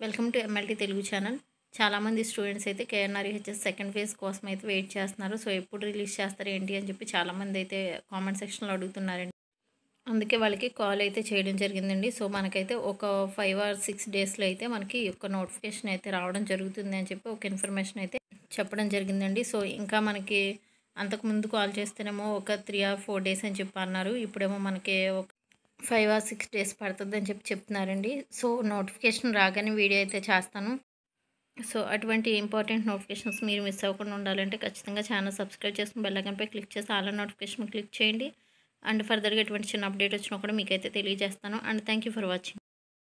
welcome to MLT Telugu channel చాలామంది students అయితే KNRHS second phase కోసం అయితే వెయిట్ చేస్తున్నారు సో ఎప్పుడు రిలీజ్ చేస్తారు ఏంటి అని చెప్పి చాలామంది అయితే కామెంట్ సెక్షన్లో అడుగుతున్నారండి అందుకే వాళ్ళకి కాల్ అయితే చేయడం జరిగిందండి సో మనకైతే ఒక ఫైవ్ ఆర్ సిక్స్ డేస్లో అయితే మనకి ఒక నోటిఫికేషన్ అయితే రావడం జరుగుతుంది అని చెప్పి ఒక ఇన్ఫర్మేషన్ అయితే చెప్పడం జరిగిందండి సో ఇంకా మనకి అంతకుముందు కాల్ చేస్తేనేమో ఒక త్రీ ఆర్ ఫోర్ డేస్ అని చెప్పి అన్నారు ఇప్పుడేమో మనకి ఒక ఫైవ్ ఆర్ సిక్స్ డేస్ పడుతుంది అని చెప్పి చెప్తున్నారండి సో నోటిఫికేషన్ రాగానే వీడియో అయితే చేస్తాను సో అటువంటి ఇంపార్టెంట్ నోటిఫికేషన్స్ మీరు మిస్ అవ్వకుండా ఉండాలంటే ఖచ్చితంగా ఛానల్ సబ్స్క్రైబ్ చేసుకుని బెల్లైకన్పై క్లిక్ చేసి ఆల్ నోటిఫికేషన్ క్లిక్ చేయండి అండ్ ఫర్దర్గా ఎటువంటి చిన్న అప్డేట్ వచ్చినా కూడా మీకైతే తెలియజేస్తాను and thank you for watching